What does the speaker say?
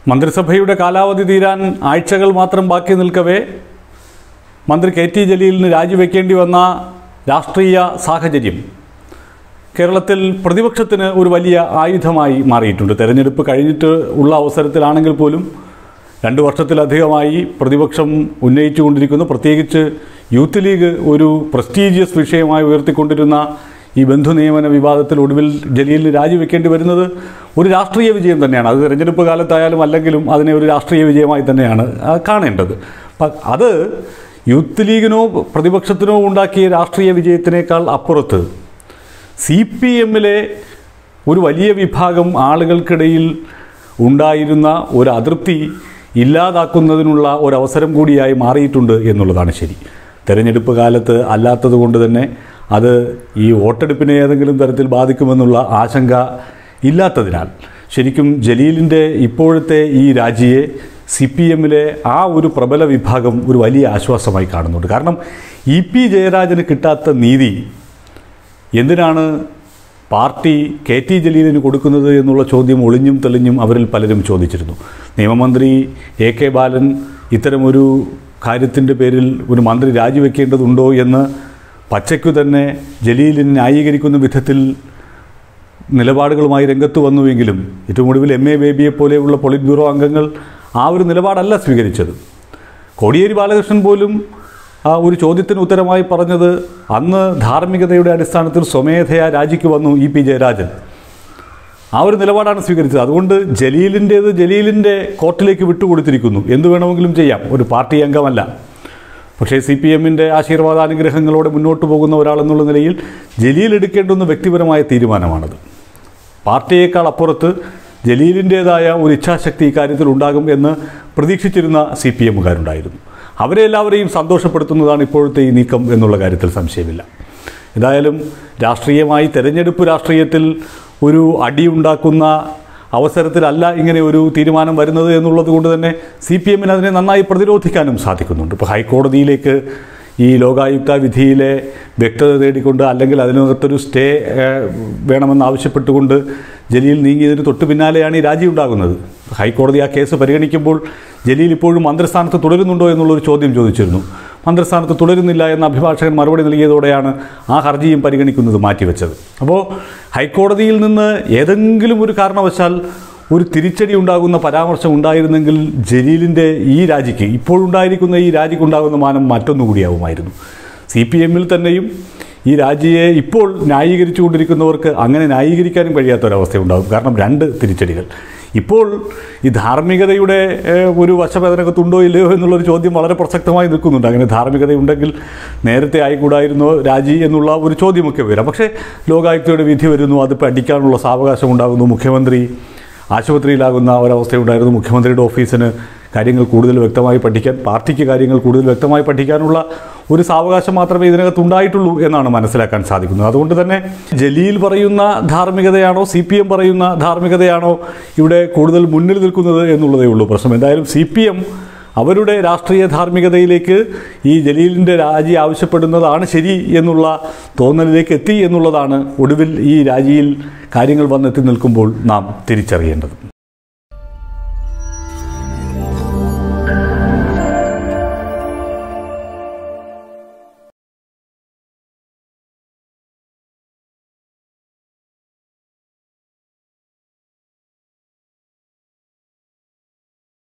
മന്ത്രിസഭയുടെ കാലാവധി തീരാൻ ആഴ്ചകൾ മാത്രം ബാക്കി നിൽക്കവേ മന്ത്രി കെ ടി ജലീലിന് രാജിവെക്കേണ്ടി വന്ന രാഷ്ട്രീയ സാഹചര്യം കേരളത്തിൽ പ്രതിപക്ഷത്തിന് ഒരു വലിയ ആയുധമായി മാറിയിട്ടുണ്ട് തെരഞ്ഞെടുപ്പ് കഴിഞ്ഞിട്ട് ഉള്ള അവസരത്തിലാണെങ്കിൽ പോലും രണ്ട് വർഷത്തിലധികമായി പ്രതിപക്ഷം ഉന്നയിച്ചുകൊണ്ടിരിക്കുന്നു പ്രത്യേകിച്ച് യൂത്ത് ലീഗ് ഒരു പ്രസ്റ്റീജിയസ് വിഷയമായി ഉയർത്തിക്കൊണ്ടിരുന്ന ഈ ബന്ധു നിയമന വിവാദത്തിൽ ഒടുവിൽ ജലീലിന് രാജിവെക്കേണ്ടി വരുന്നത് ഒരു രാഷ്ട്രീയ വിജയം തന്നെയാണ് അത് തെരഞ്ഞെടുപ്പ് കാലത്തായാലും അല്ലെങ്കിലും അതിനെ ഒരു രാഷ്ട്രീയ വിജയമായി തന്നെയാണ് ആ, കാണേണ്ടത് പ- അത് യൂത്ത് ലീഗിനോ പ്രതിപക്ഷത്തിനോ ഉണ്ടാക്കിയ രാഷ്ട്രീയ വിജയത്തിനേക്കാൾ അപ്പുറത്ത് സി പി എമ്മിലെ ഒരു വലിയ വിഭാഗം ആളുകൾക്കിടയിൽ ഉണ്ടായിരുന്ന ഒരു അതൃപ്തി ഇല്ലാതാക്കുന്നതിനുള്ള ഒരവസരം കൂടിയായി മാറിയിട്ടുണ്ട് എന്നുള്ളതാണ് ശരി തെരഞ്ഞെടുപ്പ് കാലത്ത് അല്ലാത്തത് കൊണ്ട് തന്നെ അത് ഈ വോട്ടെടുപ്പിനെ ഏതെങ്കിലും തരത്തിൽ ബാധിക്കുമെന്നുള്ള ആശങ്ക ഇല്ലാത്തതിനാൽ ശരിക്കും ജലീലിൻ്റെ ഇപ്പോഴത്തെ ഈ രാജിയെ സി പി എമ്മിലെ ആ ഒരു പ്രബല വിഭാഗം ഒരു വലിയ ആശ്വാസമായി കാണുന്നുണ്ട് കാരണം ഇ പി ജയരാജന് കിട്ടാത്ത നീതി എന്തിനാണ് പാർട്ടി കെ ടി ജലീലിന് കൊടുക്കുന്നത് എന്നുള്ള ചോദ്യം ഒളിഞ്ഞും തെളിഞ്ഞും അവരിൽ പലരും ചോദിച്ചിരുന്നു നിയമമന്ത്രി എ കെ ബാലൻ ഇത്തരമൊരു കാര്യത്തിൻ്റെ പേരിൽ ഒരു മന്ത്രി രാജിവെക്കേണ്ടതുണ്ടോ എന്ന് പച്ചയ്ക്കു തന്നെ ജലീലിനെ ന്യായീകരിക്കുന്ന വിധത്തിൽ നിലപാടുകളുമായി രംഗത്ത് വന്നുവെങ്കിലും ഏറ്റവും ഒടുവിൽ എം എ ബേബിയെ പോലെയുള്ള പൊളിറ്റ് ബ്യൂറോ അംഗങ്ങൾ ആ ഒരു നിലപാടല്ല സ്വീകരിച്ചത് കോടിയേരി ബാലകൃഷ്ണൻ പോലും ആ ഒരു ചോദ്യത്തിന് ഉത്തരമായി പറഞ്ഞത് അന്ന് ധാർമ്മികതയുടെ അടിസ്ഥാനത്തിൽ സ്വമേധയാ രാജിക്ക് വന്നു ഇ പി ജയരാജൻ ആ ഒരു നിലപാടാണ് സ്വീകരിച്ചത് അതുകൊണ്ട് ജലീലിൻ്റേത് ജലീലിൻ്റെ കോർട്ടിലേക്ക് വിട്ടുകൊടുത്തിരിക്കുന്നു എന്തു വേണമെങ്കിലും ചെയ്യാം ഒരു പാർട്ടി അംഗമല്ല പക്ഷേ സി പി എമ്മിൻ്റെ ആശീർവാദാനുഗ്രഹങ്ങളോടെ മുന്നോട്ട് പോകുന്ന ഒരാളെന്നുള്ള നിലയിൽ ജലീൽ എടുക്കേണ്ടുന്ന വ്യക്തിപരമായ തീരുമാനമാണത് പാർട്ടിയേക്കാൾ അപ്പുറത്ത് ജലീലിൻ്റേതായ ഒരു ഇച്ഛാശക്തി ഇക്കാര്യത്തിൽ ഉണ്ടാകും എന്ന് പ്രതീക്ഷിച്ചിരുന്ന സി പി എമ്മുകാരുണ്ടായിരുന്നു അവരെ എല്ലാവരെയും സന്തോഷപ്പെടുത്തുന്നതാണ് ഇപ്പോഴത്തെ ഈ നീക്കം എന്നുള്ള കാര്യത്തിൽ സംശയമില്ല ഏതായാലും രാഷ്ട്രീയമായി തെരഞ്ഞെടുപ്പ് രാഷ്ട്രീയത്തിൽ ഒരു അടിയുണ്ടാക്കുന്ന അവസരത്തിലല്ല ഇങ്ങനെ ഒരു തീരുമാനം വരുന്നത് എന്നുള്ളത് കൊണ്ട് തന്നെ സി പി എമ്മിന് അതിനെ നന്നായി പ്രതിരോധിക്കാനും സാധിക്കുന്നുണ്ട് ഇപ്പോൾ ഹൈക്കോടതിയിലേക്ക് ഈ ലോകായുക്ത വിധിയിലെ വ്യക്തത തേടിക്കൊണ്ട് അല്ലെങ്കിൽ അതിനകത്തൊരു സ്റ്റേ ഏഹ്, വേണമെന്ന് ആവശ്യപ്പെട്ടുകൊണ്ട് ജലീൽ നീങ്ങിയതിന് തൊട്ട് പിന്നാലെയാണ് ഈ രാജി ഉണ്ടാകുന്നത് ഹൈക്കോടതി ആ കേസ് പരിഗണിക്കുമ്പോൾ ജലീൽ ഇപ്പോഴും മന്ത്രിസ്ഥാനത്ത് തുടരുന്നുണ്ടോ എന്നുള്ളൊരു ചോദ്യം ചോദിച്ചിരുന്നു മന്ത്രിസ്ഥാനത്ത് തുടരുന്നില്ല എന്ന അഭിഭാഷകൻ മറുപടി നൽകിയതോടെയാണ് ആ ഹർജിയും പരിഗണിക്കുന്നത് മാറ്റിവെച്ചത് അപ്പോൾ ഹൈക്കോടതിയിൽ നിന്ന് ഏതെങ്കിലും ഒരു കാരണവശാൽ ഒരു തിരിച്ചടി ഉണ്ടാകുന്ന പരാമർശം ഉണ്ടായിരുന്നെങ്കിൽ ജലീലിൻ്റെ ഈ രാജിക്ക് ഇപ്പോഴുണ്ടായിരിക്കുന്ന ഈ രാജിക്കുണ്ടാകുന്ന മാനം മറ്റൊന്നുകൂടിയാവുമായിരുന്നു സി പി എമ്മിൽ തന്നെയും ഈ രാജിയെ ഇപ്പോൾ ന്യായീകരിച്ചുകൊണ്ടിരിക്കുന്നവർക്ക് അങ്ങനെ ന്യായീകരിക്കാനും കഴിയാത്തൊരവസ്ഥയുണ്ടാകും കാരണം രണ്ട് തിരിച്ചടികൾ ഇപ്പോൾ ഈ ധാർമ്മികതയുടെ ഏഹ്, ഒരു വശം അതിനകത്തുണ്ടോ ഇല്ലയോ എന്നുള്ളൊരു ചോദ്യം വളരെ പ്രസക്തമായി നിൽക്കുന്നുണ്ട് അങ്ങനെ ധാർമ്മികതയുണ്ടെങ്കിൽ നേരത്തെ ആയിക്കൂടായിരുന്നോ രാജി എന്നുള്ള ഒരു ചോദ്യമൊക്കെ വരാം പക്ഷേ ലോകായുക്തയുടെ വിധി വരുന്നു അത് പഠിക്കാനുള്ള സാവകാശം ഉണ്ടാകുന്നു മുഖ്യമന്ത്രി ആശുപത്രിയിലാകുന്ന ഒരവസ്ഥയുണ്ടായിരുന്നു മുഖ്യമന്ത്രിയുടെ ഓഫീസിന് കാര്യങ്ങൾ കൂടുതൽ വ്യക്തമായി പഠിക്കാൻ പാർട്ടിക്ക് കാര്യങ്ങൾ കൂടുതൽ വ്യക്തമായി പഠിക്കാനുള്ള ഒരു സാവകാശം മാത്രമേ ഇതിനകത്ത് ഉണ്ടായിട്ടുള്ളൂ എന്നാണ് മനസ്സിലാക്കാൻ സാധിക്കുന്നത് അതുകൊണ്ട് തന്നെ ജലീൽ പറയുന്ന ധാർമ്മികതയാണോ സി പി എം പറയുന്ന ധാർമ്മികതയാണോ ഇവിടെ കൂടുതൽ മുന്നിൽ നിൽക്കുന്നത് എന്നുള്ളതേ ഉള്ളൂ പ്രശ്നം എന്തായാലും സി പി എം അവരുടെ രാഷ്ട്രീയ ധാർമ്മികതയിലേക്ക് ഈ ജലീലിൻ്റെ രാജി ആവശ്യപ്പെടുന്നതാണ് ശരി എന്നുള്ള തോന്നലിലേക്ക് എത്തി എന്നുള്ളതാണ് ഒടുവിൽ ഈ രാജിയിൽ കാര്യങ്ങൾ വന്നെത്തി നിൽക്കുമ്പോൾ നാം തിരിച്ചറിയേണ്ടത്